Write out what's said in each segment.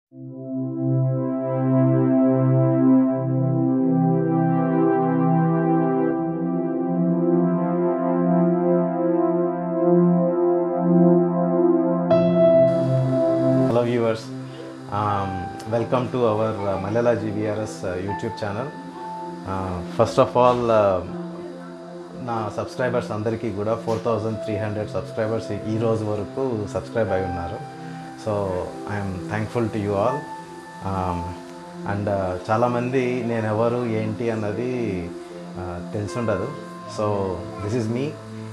Hello viewers, um, welcome to our uh, Malala GVRS uh, YouTube channel. Uh, first of all, uh, నా subscribers అందరికీ కూడా four thousand three hundred subscribers ఈ రోజు వరకు subscribe అయి ఉన్నారు so I'm thankful to you all and చాలామంది నేను ఎవరు ఏంటి అన్నది uh, తెలిసుండదు సో దిస్ ఈజ్ మీ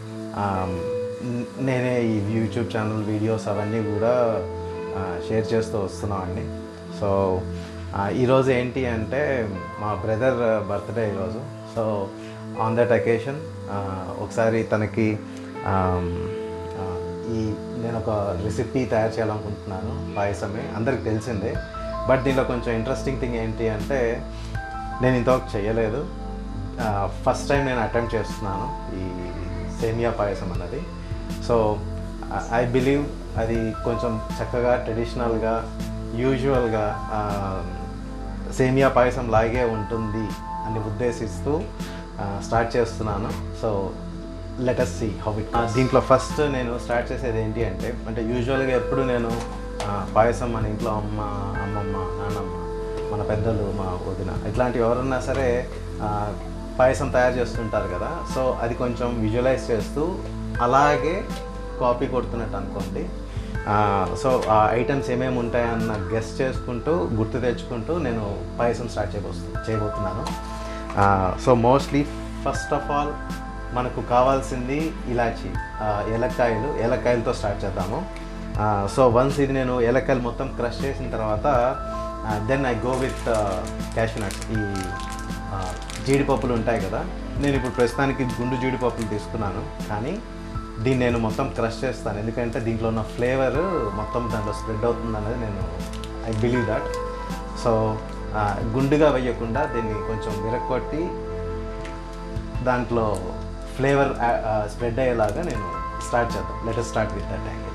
నేనే ఈ యూట్యూబ్ ఛానల్ వీడియోస్ అవన్నీ కూడా షేర్ చేస్తూ వస్తున్నామండి సో ఈరోజు ఏంటి అంటే మా బ్రదర్ బర్త్డే ఈరోజు సో ఆన్ దట్ అకేషన్ ఒకసారి తనకి ఆమ్, ఆ, ఈ నేను ఒక రెసిపీ తయారు చేయాలనుకుంటున్నాను పాయసమే అందరికి తెలిసిందే బట్ దీనిలో కొంచెం ఇంట్రెస్టింగ్ థింగ్ ఏంటి అంటే నేను ఇంతవరకు చేయలేదు ఫస్ట్ టైం నేను అటెంప్ట్ చేస్తున్నాను ఈ సేమియా పాయసం అన్నది సో ఐ బిలీవ్ అది కొంచెం చక్కగా ట్రెడిషనల్గా యూజువల్గా సేమియా పాయసం లాగే ఉంటుంది అని ఉద్దేశిస్తూ స్టార్ట్ చేస్తున్నాను so let's see how it దీంట్లో ఫస్ట్ నేను స్టార్ట్ చేసేది ఏంటి అంటే అంటే యూజువల్గా ఎప్పుడు నేను ఆ, పాయసం మన ఇంట్లో అమ్మ అమ్మమ్మ నాన్నమ్మ మన పెద్దలు మా వదిన ఇట్లాంటివి ఎవరన్నా సరే ఆ, పాయసం తయారు చేస్తుంటారు కదా సో అది కొంచెం విజువలైజ్ చేస్తూ అలాగే కాపీ కొడుతున్నట్టు అనుకోండి ఆ, సో ఆ ఐటమ్స్ ఏమేమి ఉంటాయన్న గెస్ట్ చేసుకుంటూ గుర్తు తెచ్చుకుంటూ నేను పాయసం స్టార్ట్ చేయబోతు చేయబోతున్నాను so mostly first of all మనకు కావాల్సింది ఇలాచి ఆ, ఏలక్కాయలు ఏలక్కాయలతో స్టార్ట్ చేద్దాము సో వన్స్ ఇది నేను ఏలక్కాయలు మొత్తం క్రష్ చేసిన తర్వాత then I go with cashew nuts ఈ ఆ, జీడిపప్పులు ఉంటాయి కదా నేను ఇప్పుడు ప్రస్తుతానికి గుండు జీడిపప్పులు తీసుకున్నాను కానీ దీన్ని నేను మొత్తం క్రష్ చేస్తాను ఎందుకంటే దీంట్లో ఉన్న ఫ్లేవర్ మొత్తం దాంట్లో స్ప్రెడ్ అవుతుంది అనేది నేను ఐ బిలీవ్ దట్ సో ఆ, గుండుగా వేయకుండా దీన్ని కొంచెం విరక్కొట్టి దాంట్లో ఫ్లేవర్ స్ప్రెడ్ అయ్యేలాగా నేను స్టార్ట్ చేద్దాం later start with that angle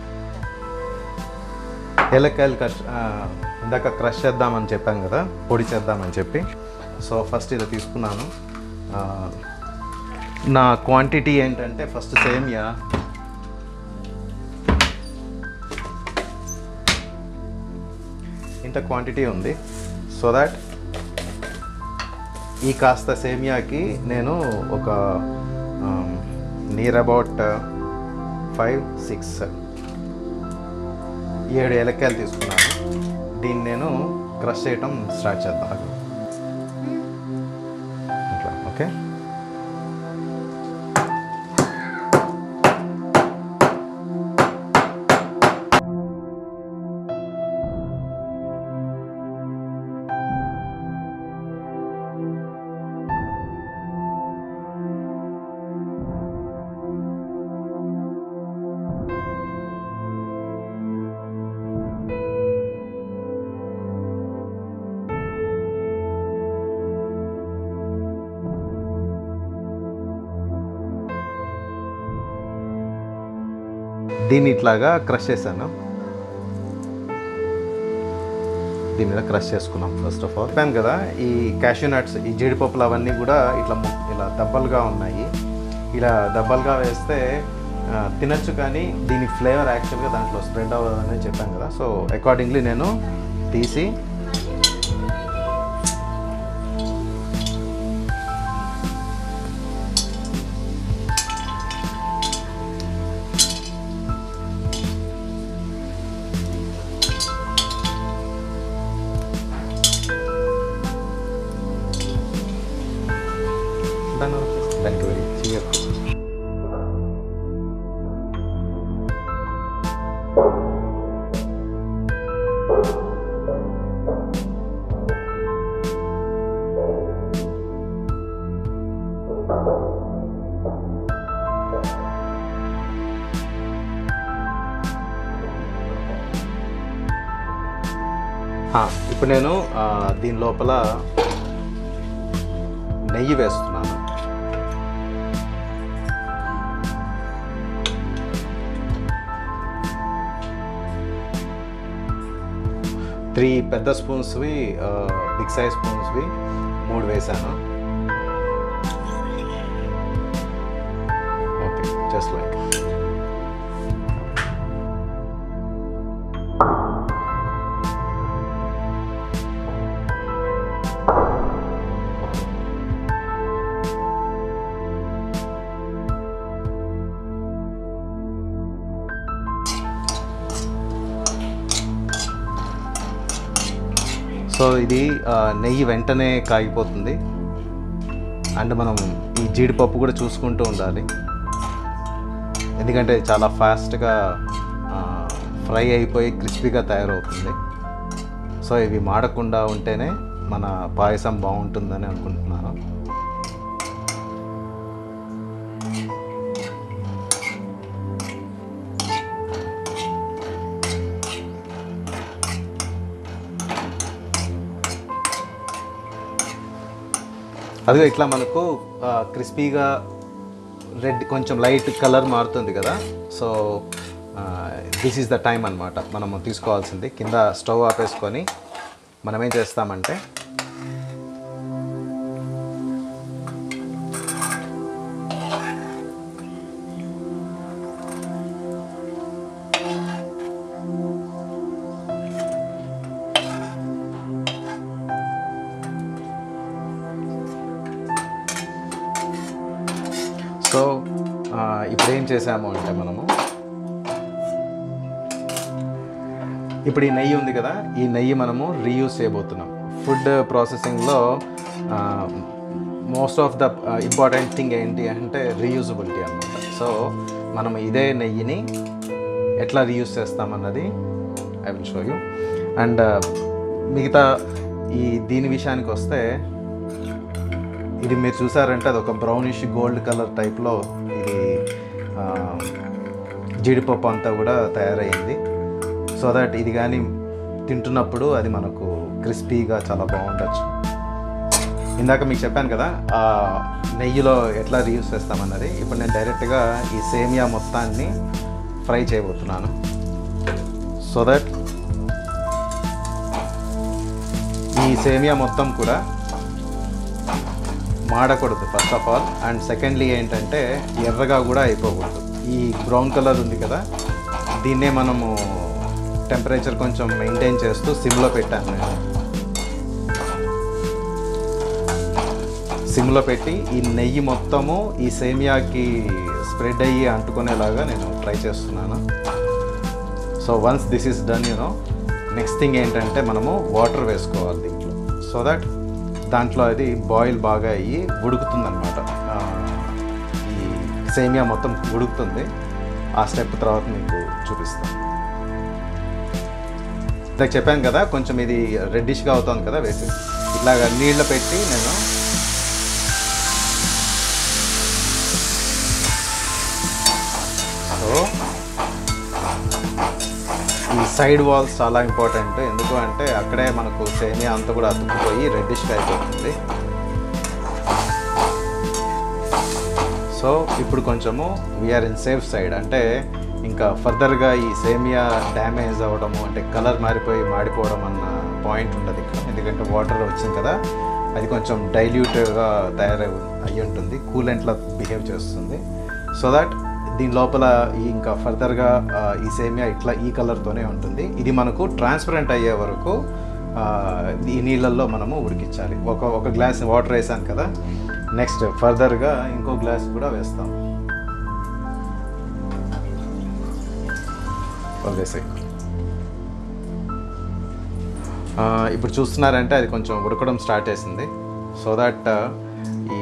ఏలక్కాయలు క్రష్ ఆ, ఇందాక క్రష్ చేద్దామని చెప్పాను కదా పొడి చేద్దామని చెప్పి సో ఫస్ట్ ఇది తీసుకున్నాను ఆ, నా క్వాంటిటీ ఏంటంటే ఫస్ట్ సేమియా ఇంత క్వాంటిటీ ఉంది సో దాట్ ఈ కాస్త సేమియాకి నేను ఒక నియర్ అబౌట్ ఫైవ్ సిక్స్ ఏడు ఏలక్కాయలు తీసుకున్నాను దీన్ని నేను క్రష్ చేయటం స్టార్ట్ చేద్దాం ఇట్లా ఓకే దీన్ని ఇట్లాగా క్రష్ చేశాను దీని మీద క్రష్ చేసుకున్నాం ఫస్ట్ ఆఫ్ ఆల్ చెప్పాను కదా ఈ క్యాషూ నట్స్ ఈ జీడిపప్పులు అవన్నీ కూడా ఇట్లా ము- ఇలా దబ్బలుగా ఉన్నాయి ఇలా దబ్బలుగా వేస్తే ఆ, తినచ్చు కానీ దీని ఫ్లేవర్ యాక్చువల్గా దాంట్లో స్ప్రెడ్ అవ్వదని చెప్పాను కదా సో అకార్డింగ్లీ నేను తీసి దాన్ని దానికి వెళ్ళి చేయకు ఆ, ఇప్పుడు నేను ఆ, దీని లోపల నెయ్యి వేస్తున్నాను త్రీ పెద్ద స్పూన్స్వి బిగ్ సైజ్ స్పూన్స్వి మూడు వేసాను ఓకే జస్ట్ లైక్ సో ఇది ఆ, నెయ్యి వెంటనే కాగిపోతుంది అండ్ మనం ఈ జీడిపప్పు కూడా చూసుకుంటూ ఉండాలి ఎందుకంటే చాలా ఫాస్ట్గా ఫ్రై అయిపోయి క్రిస్పీగా తయారవుతుంది సో ఇవి మాడకుండా ఉంటేనే మన పాయసం బాగుంటుందని అనుకుంటున్నాను అదిగో ఇట్లా మనకు క్రిస్పీగా రెడ్ కొంచెం లైట్ కలర్ మారుతుంది కదా so this is the time అనమాట మనము తీసుకోవాల్సింది కింద స్టవ్ ఆపేసుకొని మనం ఏం చేస్తామంటే సో ఆ, ఇప్పుడు ఏం చేసాము అంటే మనము ఇప్పుడు ఈ నెయ్యి ఉంది కదా ఈ నెయ్యి మనము రీయూస్ చేయబోతున్నాం ఫుడ్ ప్రాసెసింగ్లో most of the important thing ఏంటి అంటే రీయూజబిలిటీ అనమాట సో మనం ఇదే నెయ్యిని ఎట్లా రీయూస్ చేస్తామన్నది I will show you and మిగతా ఈ దీని విషయానికి వస్తే ఇది మీరు చూసారంటే అది ఒక బ్రౌనిష్ గోల్డ్ కలర్ టైప్లో ఇది ఆ, జీడిపప్పు అంతా కూడా తయారైంది సో దట్ ఇది కానీ తింటున్నప్పుడు అది మనకు క్రిస్పీగా చాలా బాగుండొచ్చు ఇందాక మీకు చెప్పాను కదా ఆ నెయ్యిలో ఎట్లా రీయూస్ చేస్తామన్నది ఇప్పుడు నేను డైరెక్ట్గా ఈ సేమియా మొత్తాన్ని ఫ్రై చేయబోతున్నాను సో దట్ ఈ సేమియా మొత్తం కూడా మాడకూడదు first of all and secondly ఏంటంటే ఎర్రగా కూడా అయిపోకూడదు ఈ బ్రౌన్ కలర్ ఉంది కదా దీన్నే మనము టెంపరేచర్ కొంచెం మెయింటైన్ చేస్తూ సిమ్లో పెట్టాను నేను సిమ్లో పెట్టి ఈ నెయ్యి మొత్తము ఈ సేమియాకి స్ప్రెడ్ అయ్యి అంటుకునేలాగా నేను ట్రై చేస్తున్నాను so once this is done you know next thing ఏంటంటే మనము వాటర్ వేసుకోవాలి దీంట్లో సో దట్ దాంట్లో అది బాయిల్ బాగా అయ్యి ఉడుకుతుంది అనమాట ఈ సేమియా మొత్తం ఉడుకుతుంది ఆ స్టెప్ తర్వాత మీకు చూపిస్తాను ఇందాక చెప్పాను కదా కొంచెం ఇది రెడ్డిష్గా అవుతుంది కదా వేసి ఇట్లాగా నీళ్ళు పెట్టి నేను సో ఈ సైడ్ వాల్స్ చాలా ఇంపార్టెంట్ ఎందుకు అంటే అక్కడే మనకు సేమియా అంతా కూడా అతుక్కుపోయి రెడ్డిష్గా అయిపోతుంది సో ఇప్పుడు కొంచెము వీఆర్ ఇన్ సేఫ్ సైడ్ అంటే ఇంకా ఫర్దర్గా ఈ సేమియా డ్యామేజ్ అవ్వడము అంటే కలర్ మారిపోయి మాడిపోవడం అన్న పాయింట్ ఉండదు ఇక్కడ ఎందుకంటే వాటర్ వచ్చింది కదా అది కొంచెం డైల్యూటివ్గా తయారై అయ్యి ఉంటుంది కూలెంట్లా బిహేవ్ చేస్తుంది సో దట్ దీని లోపల ఈ ఇంకా ఫర్దర్గా ఆ, ఈ సేమియా ఇట్లా ఈ కలర్తోనే ఉంటుంది ఇది మనకు ట్రాన్స్పరెంట్ అయ్యే వరకు ఆ, ఈ నీళ్ళల్లో మనము ఉడికించాలి ఒక ఒక గ్లాస్ వాటర్ వేసాను కదా నెక్స్ట్ ఫర్దర్గా ఇంకో గ్లాస్ కూడా వేస్తాం వదిలేసాయి ఇప్పుడు చూస్తున్నారంటే అది కొంచెం ఉడకడం స్టార్ట్ చేసింది సో దట్ ఈ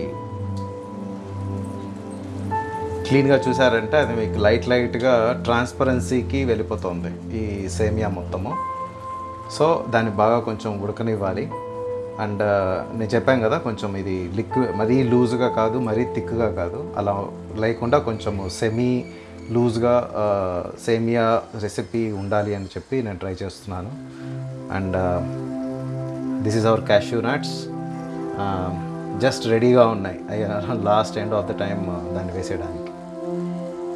క్లీన్గా చూసారంటే అది మీకు లైట్ లైట్గా ట్రాన్స్పరెన్సీకి వెళ్ళిపోతుంది ఈ సేమియా మొత్తము సో దాన్ని బాగా కొంచెం ఉడకనివ్వాలి అండ్ నేను చెప్పాను కదా కొంచెం ఇది లిక్విడ్ మరీ లూజ్గా కాదు మరీ థిక్గా కాదు అలా లేకుండా కొంచెము సెమీ లూజ్గా సేమియా రెసిపీ ఉండాలి అని చెప్పి నేను ట్రై చేస్తున్నాను and this is our cashew nuts just రెడీగా ఉన్నాయి last end of the time దాన్ని వేసేయడానికి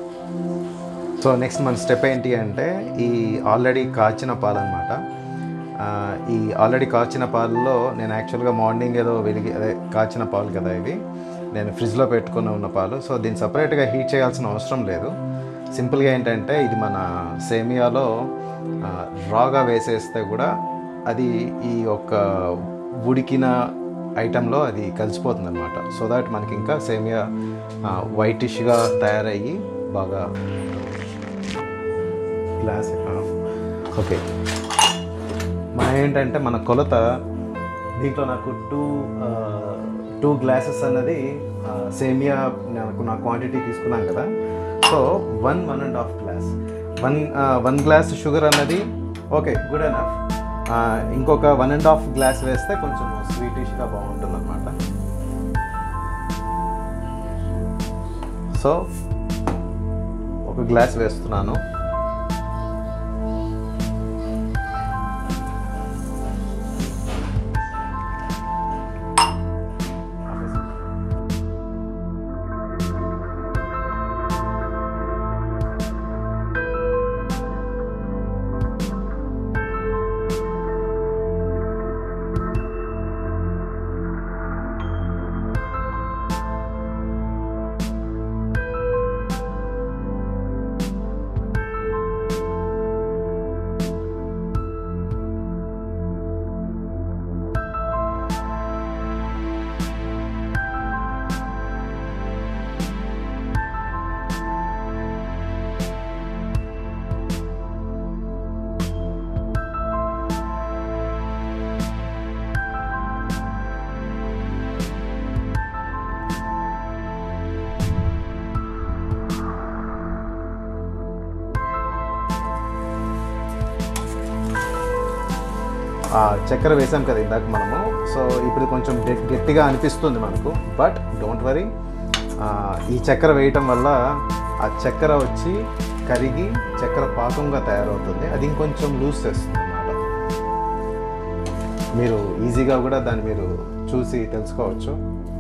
సో నెక్స్ట్ మన స్టెప్ ఏంటి అంటే ఈ ఆల్రెడీ కాచిన పాలన్నమాట ఆ, ఈ ఆల్రెడీ కాచిన పాలలో నేను యాక్చువల్గా మార్నింగ్ ఏదో వెలిగి అదే కాచిన పాలు కదా ఇవి నేను ఫ్రిడ్జ్లో పెట్టుకుని ఉన్న పాలు సో దీన్ని సపరేట్గా హీట్ చేయాల్సిన అవసరం లేదు సింపుల్గా ఏంటంటే ఇది మన సేమియాలో ఆ, రాగా వేసేస్తే కూడా అది ఈ యొక్క ఉడికిన ఐటెంలో అది కలిసిపోతుంది అనమాట సో దాట్ మనకి ఇంకా సేమియా వైటిష్గా తయారయ్యి బాగా గ్లాస్ ఓకే మన ఏంటంటే మన కొలత దీంట్లో నాకు టూ టూ గ్లాసెస్ అన్నది ఆ, సేమియా నాకు నా క్వాంటిటీ తీసుకున్నాం కదా so one one and half glass one one glass sugar అన్నది ఓకే గుడ్ ఎనఫ్ ఇంకొక వన్ అండ్ హాఫ్ గ్లాస్ వేస్తే కొంచెం స్వీటిష్గా బాగుంటుంది అనమాట సో ఒక గ్లాస్ వేస్తున్నాను ఆ చక్కెర వేసాం కదా ఇందాక మనము సో ఇప్పుడు కొంచెం గెట్- గట్టిగా అనిపిస్తుంది మనకు బట్ డోంట్ వరీ ఈ చక్కెర వేయటం వల్ల ఆ చక్కెర వచ్చి కరిగి చక్కెర పాకంగా తయారవుతుంది అది ఇంకొంచెం లూజ్ చేస్తుంది అన్నమాట మీరు ఈజీగా కూడా దాన్ని మీరు చూసి తెలుసుకోవచ్చు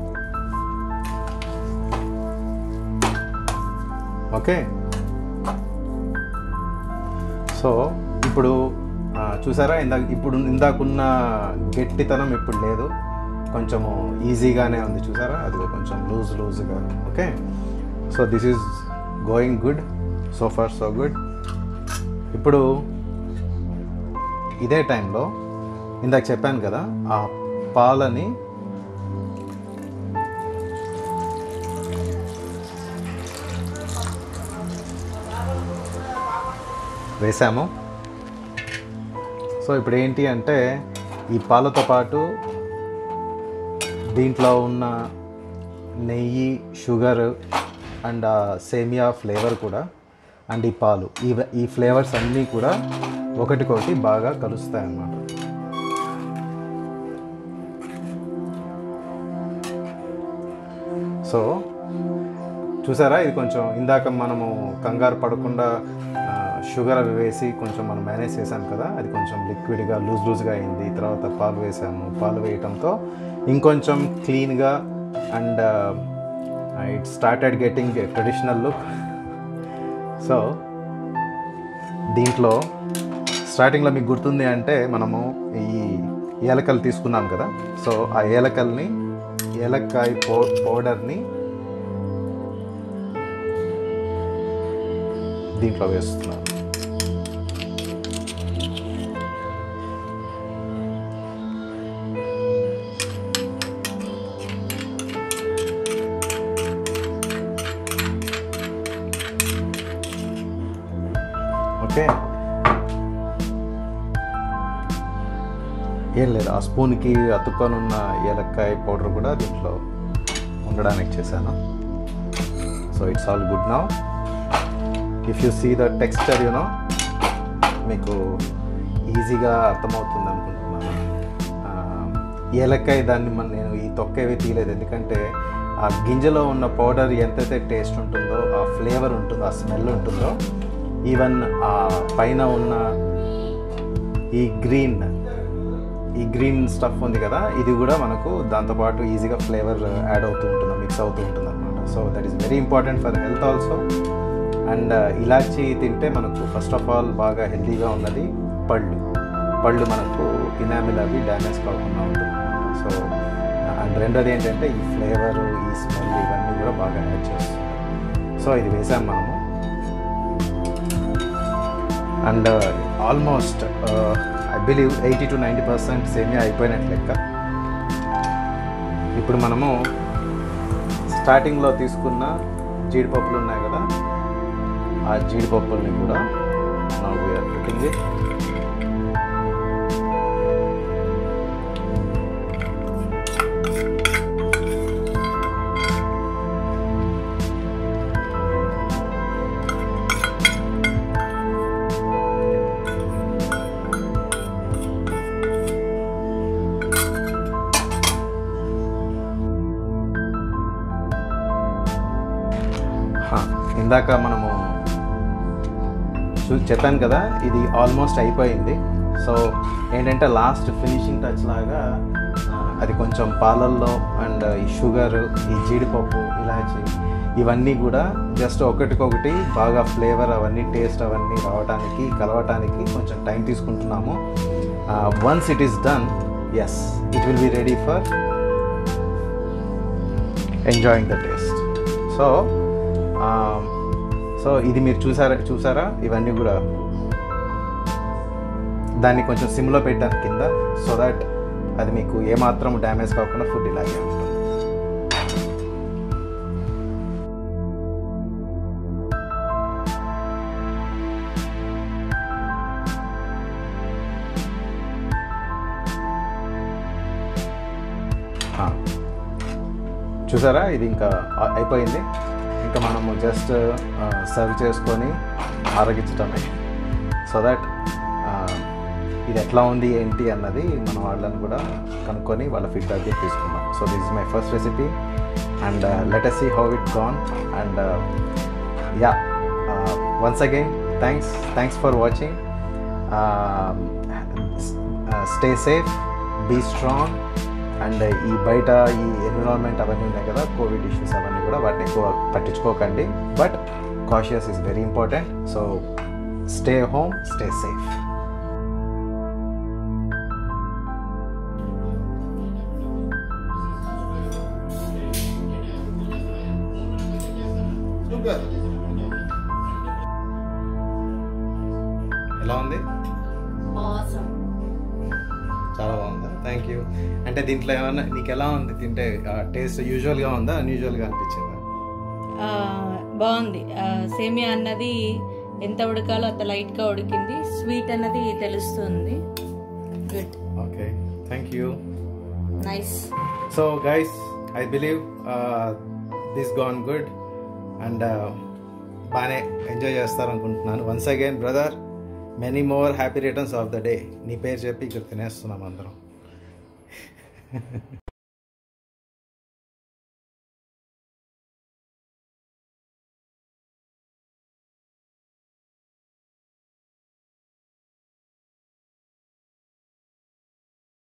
ఓకే సో ఇప్పుడు ఆ, చూసారా ఇందాక ఇప్పుడు ఇందాకున్న గట్టితనం ఇప్పుడు లేదు కొంచెము ఈజీగానే ఉంది చూసారా అది కొంచెం లూజ్ లూజ్గా okay so this is going good so far so good ఇప్పుడు ఇదే టైంలో ఇందాక చెప్పాను కదా ఆ పాలని వేసాము సో ఇప్పుడు ఏంటి అంటే ఈ పాలతో పాటు దీంట్లో ఉన్న నెయ్యి షుగర్ అండ్ ఆ సేమియా ఫ్లేవర్ కూడా అండ్ ఈ పాలు ఈ ఈ ఫ్లేవర్స్ అన్నీ కూడా ఒకటికొకటి బాగా కలుస్తాయి అన్నమాట సో చూసారా ఇది కొంచెం ఇందాక మనము కంగారు పడకుండా ఆ, షుగర్ అవి వేసి కొంచెం మనం మేనేజ్ చేసాం కదా అది కొంచెం లిక్విడ్గా లూజ్ లూజ్గా అయింది తర్వాత పాలు వేసాము పాలు వేయటంతో ఇంకొంచెం క్లీన్గా and it started getting traditional look so దీంట్లో స్టార్టింగ్లో మీకు గుర్తుంది అంటే మనము ఈ ఏలకలు తీసుకున్నాం కదా సో ఆ ఏలకల్ని ఏలక్కాయ పౌ పౌడర్ని దీంట్లో వేస్తున్నాను ఓకే ఏం లేదు ఆ స్పూన్కి అతుక్కొని ఉన్న ఏలక్కాయ పౌడర్ కూడా దీంట్లో ఉండడానికి చేశాను so it's all good now if you see the texture you know మీకు ఈజీగా అర్థమవుతుంది అనుకుంటున్నాను ఆ, ఏలక్కాయ దాన్ని మన నేను ఈ తొక్క ఏవి తీయలేదు ఎందుకంటే ఆ గింజలో ఉన్న పౌడర్ ఎంతైతే టేస్ట్ ఉంటుందో ఆ ఫ్లేవర్ ఉంటుందో ఆ స్మెల్ ఉంటుందో ఈవెన్ ఆ పైన ఉన్న ఈ గ్రీన్ ఈ గ్రీన్ స్టఫ్ ఉంది కదా ఇది కూడా మనకు దాంతోపాటు ఈజీగా ఫ్లేవర్ యాడ్ అవుతూ ఉంటుంది మిక్స్ అవుతూ ఉంటుంది అనమాట so that is very important for health also and ఇలాచి తింటే మనకు ఫస్ట్ ఆఫ్ ఆల్ బాగా హెల్తీగా ఉన్నది పళ్ళు పళ్ళు మనకు ఇనామిల్ అవి డ్యామేజ్ కాకుండా ఉంటుంది సో అండ్ రెండోది ఏంటంటే ఈ ఫ్లేవర్ ఈ స్మెల్ ఇవన్నీ కూడా బాగా యాడ్ చేస్తుంది సో ఇది వేసాం మనము and almost I believe eighty to ninety percent సేమియా అయిపోయినట్టు లెక్క ఇప్పుడు మనము స్టార్టింగ్లో తీసుకున్న జీడిపప్పులు ఉన్నాయి కదా ఆ జీడిపప్పుల్ని కూడా now we are putting it హా, ఇందాక మనము చూ చెప్పాను కదా ఇది ఆల్మోస్ట్ అయిపోయింది సో ఏంటంటే లాస్ట్ ఫినిషింగ్ టచ్ లాగా ఆ, అది కొంచెం పాలల్లో అండ్ ఈ షుగర్ ఈ జీడిపప్పు ఇలాచి ఇవన్నీ కూడా జస్ట్ ఒకటికొకటి బాగా ఫ్లేవర్ అవన్నీ టేస్ట్ అవన్నీ రావడానికి కలవటానికి కొంచెం టైం తీసుకుంటున్నాము once it is done as it will be ready for enjoying the taste so so ఇది మీరు చూసారా చూసారా ఇవన్నీ కూడా దాన్ని కొంచెం సిమ్లో పెట్టాను కింద సో దట్ అది మీకు ఏమాత్రం డ్యామేజ్ కాకుండా ఫుడ్ ఇలాగే ఉంటుంది ఆ. చూసారా ఇది ఇంకా ఆ- అయిపోయింది ఇంకా మనము జస్ట్ సర్వ్ చేసుకొని ఆరగించటమే సో దట్ ఇది ఎట్లా ఉంది ఏంటి అన్నది మన వాళ్ళని కూడా కనుక్కొని వాళ్ళ ఫీడ్బ్యాక్ తీసుకుందాం so this is my first recipe and let us see how it gone and yeah once again thanks thanks for watching stay safe be strong and ఈ బయట ఈ ఎన్విరాన్మెంట్ అవన్నీ ఉన్నాయి కదా కోవిడ్ ఇష్యూస్ అవన్నీ కూడా వాటిని ఎక్కువ పట్టించుకోకండి but cautious is very important so stay home stay safe ఎలా ఉంది Awesome. చాలా బాగుందా థ్యాంక్ యూ అంటే దీంట్లో ఏమన్నా నీకు ఎలా ఉంది తింటే టేస్ట్ యూజువల్గా ఉందా అన్యూజువల్గా అనిపించిందా ఆ, బాగుంది ఆ, సేమియా అన్నది ఎంత ఉడకాలో అంత లైట్గా ఉడికింది స్వీట్ అన్నది తెలుస్తుంది good okay thank you nice so guys I believe this gone good and బాగానే ఎంజాయ్ చేస్తారనుకుంటున్నాను once again brother many more happy returns of the day నీ పేరు చెప్పి ఇక్కడ తినేస్తున్నాం అందరం